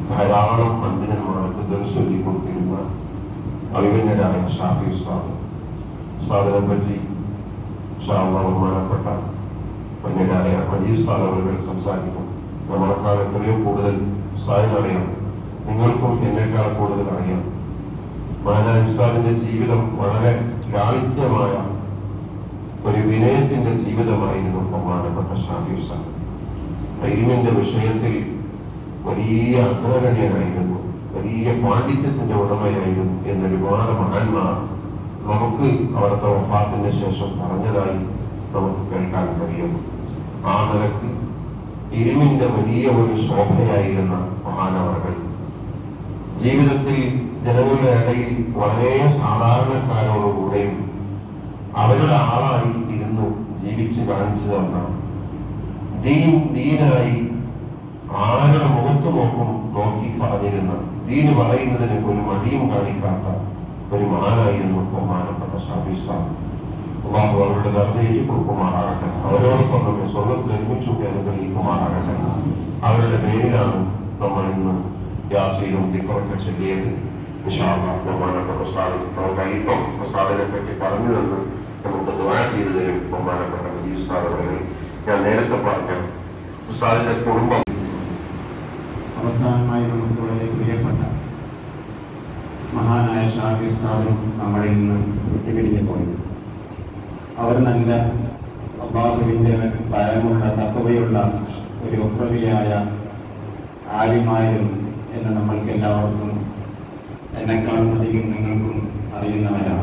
ധാരാളം പണ്ഡിതന്മാർക്ക് ദർശനം കൊടുത്തിരുന്ന അഭിമന്യരായ ഷാഫി ഉസ്താദ് ഉസ്താദിനെ പറ്റി ഷാള്ള ബഹുമാനപ്പെട്ട പണ്ഡിതരായ മജീദ് ഉസ്താദ് അവർ സംസാരിക്കും നമ്മളെക്കാൾ എത്രയോ കൂടുതൽ ഉസ്താദിന് അറിയാം നിങ്ങൾക്കും എന്നേക്കാൾ കൂടുതൽ അറിയാം മഹാനായ ഉസ്താദിന്റെ ജീവിതം വളരെ ലാളിത്യമായ ഒരു വിനയത്തിന്റെ ജീവിതമായിരുന്നു ബഹുമാനപ്പെട്ട ഷാഫി ഉസ്താദ് ഇൽമിന്റെ വിഷയത്തിൽ വലിയ അഗ്രഗണ്യനായിരുന്നു വലിയ പാണ്ഡിത്യത്തിന്റെ ഉടമയായിരുന്നു എന്നൊരുപാട് മഹാന്മാർ നമുക്ക് അവിടുത്തെ വഫാത്തിന്റെ ശേഷം പറഞ്ഞതായി നമുക്ക് കേൾക്കാൻ കഴിയുന്നു ആ നിലക്ക് ഇരുമിന്റെ വലിയ ഒരു ശോഭയായിരുന്ന മഹാനവர்கள் ജീവിതത്തിൽ ജനങ്ങളുടെ ഇടയിൽ വളരെ സാധാരണക്കാരോടുകൂടെയും അവരുടെ ആളായി ഇരുന്നു ജീവിച്ച് കാണിച്ചു തന്ന ദീൻ ദീനായി ആരുടെ മുഖത്ത് നോക്കും നോക്കി പറഞ്ഞിരുന്ന ദീന് പറയുന്നതിന് ഒരു മടിയും കാണിക്കാത്ത ഒരു മഹാനായിരുന്നു ബഹുമാനപ്പെട്ട ഷാഫി സാബ് അള്ളാഹു അവരുടെ ദർജയിൽ കൊടുക്കുമാറാകട്ടെ അവരോടൊപ്പം നമ്മെ സ്വർഗത്തിൽ ഒരുമിച്ച് അനുഗ്രഹിക്കുമാറാകട്ടെ അവരുടെ പേരിലാണ് നമ്മൾ ഇന്ന് യാസീനും തിക്കറൊക്കെ ചൊല്ലിയത് വിശാല ബഹുമാനപ്പെട്ട സാദ് നമുക്ക് അല്പം പ്രസാദിനെ പറ്റി പറഞ്ഞു തന്ന് നമുക്ക് ദുആ ചെയ്തു തരും ബഹുമാനപ്പെട്ട മജീദ് സാദ് അവരെ ഞാൻ നേരത്തെ പറഞ്ഞ ഉസ്താദിന്റെ കുടുംബം അവസാനമായി നമുക്ക് വളരെ പ്രിയപ്പെട്ട മഹാനായ ഷാഫി ഉസ്താദും നമ്മളിൽ നിന്ന് വിട്ടുപിരിഞ്ഞു പോയി അവർ നല്ല അള്ളാഹുവിൻ്റെ ഭയമുള്ള തത്വതയുള്ള ഒരു ഉഹ്രവിയായ ആര്യമായിരുന്നു എന്ന് നമ്മൾക്ക് എല്ലാവർക്കും എന്നെക്കാളും അധികം നിങ്ങൾക്കും അറിയുന്നവരാണ്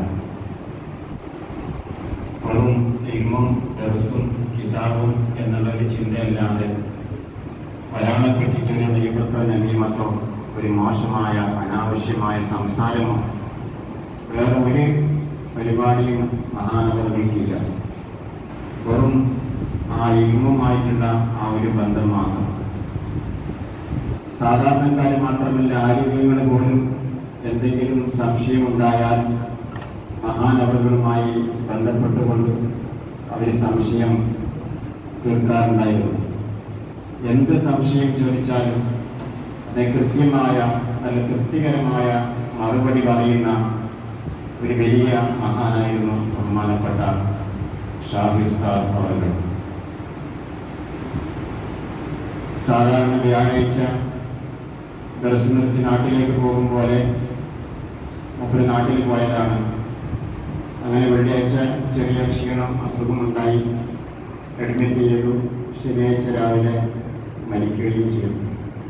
വെറും ഇൽമും ദർസും കിതാബും എന്നുള്ള ഒരു ചിന്തയല്ലാതെ ഒരാളെ പറ്റിയിട്ടൊരു ദൈവത്തോ നബീമത്തോ ഒരു മോശമായ അനാവശ്യമായ സംസാരമോ വേറെ ഒരു പരിപാടിയും മഹാനവർക്കില്ല വെറും ആ ഇൽമുമായിട്ടുള്ള ആ ഒരു ബന്ധം മാത്രം സാധാരണക്കാര് മാത്രമല്ല ആരോഗ്യങ്ങൾ പോലും എന്തെങ്കിലും സംശയമുണ്ടായാൽ മഹാനവറുകളുമായി ബന്ധപ്പെട്ടുകൊണ്ട് അവർ സംശയം തീർക്കാറുണ്ടായിരുന്നു എന്ത് സംശയം ചോദിച്ചാലും അത് കൃത്യമായ നല്ല തൃപ്തികരമായ മറുപടി പറയുന്ന ഒരു വലിയ മഹാനായിരുന്നു ബഹുമാനപ്പെട്ട ഷാഫിസ്താർ അവർ സാധാരണ വ്യാഴാഴ്ച ദർശനത്തിന് നാട്ടിലേക്ക് പോകും പോലെ മൂപ്പര് നാട്ടിൽ പോയതാണ് അങ്ങനെ വെള്ളിയാഴ്ച ചെറിയ ക്ഷീണം അസുഖമുണ്ടായി അഡ്മിറ്റ് ചെയ്തു ശനിയാഴ്ച രാവിലെ മരിക്കുകയും ചെയ്തു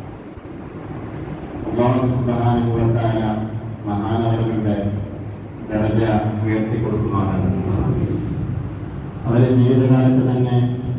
അള്ളാഹു സുബ്ഹാനഹുവതആല മഹാനവരുടെ ദറജ ഉയർത്തി കൊടുക്കുമാറാണ് അവരെ ജീവിതകാലത്ത് തന്നെ